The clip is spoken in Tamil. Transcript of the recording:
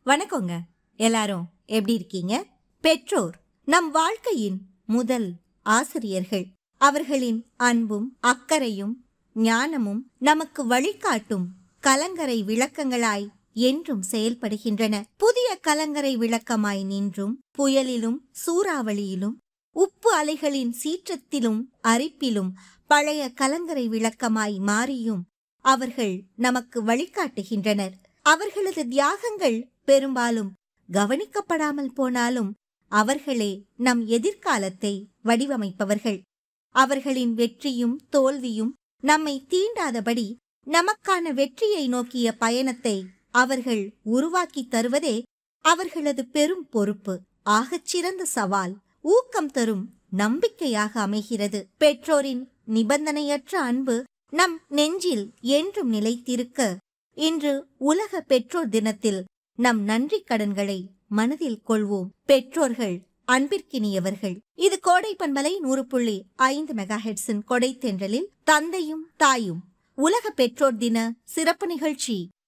வணக்கங்க எல்லாரும் எப்படி இருக்கீங்க பெற்றோர் நம் வாழ்க்கையின் முதல் ஆசிரியர்கள் அவர்களின் அன்பும் அக்கறையும் ஞானமும் நமக்கு வழிகாட்டும் கலங்கரை விளக்கங்களாய் என்றும் செயல்படுகின்றன புதிய கலங்கரை விளக்கமாய் நின்றும் புயலிலும் சூறாவளியிலும் உப்பு அலைகளின் சீற்றத்திலும் அரிப்பிலும் பழைய கலங்கரை விளக்கமாய் மாறியும் அவர்கள் நமக்கு வழிகாட்டுகின்றனர் அவர்களது தியாகங்கள் பெரும்பாலும் கவனிக்கப்படாமல் போனாலும் அவர்களே நம் எதிர்காலத்தை வடிவமைப்பவர்கள் அவர்களின் வெற்றியும் தோல்வியும் நம்மை தீண்டாதபடி நமக்கான வெற்றியை நோக்கிய பயணத்தை அவர்கள் உருவாக்கி தருவதே அவர்களது பெரும் பொறுப்பு ஆகச் சிறந்த சவால் ஊக்கம் தரும் நம்பிக்கையாக அமைகிறது பெற்றோரின் நிபந்தனையற்ற அன்பு நம் நெஞ்சில் என்றும் நிலைத்திருக்க இன்று உலக பெற்றோர் தினத்தில் நம் நன்றி கடன்களை மனதில் கொள்வோம் பெற்றோர்கள் அன்பிற்கினியவர்கள் இது கோடை பண்பலை நூறு புள்ளி ஐந்து மெகா ஹெட்ஸின் கொடை தென்றலில் தந்தையும் தாயும் உலக பெற்றோர் தின சிறப்பு நிகழ்ச்சி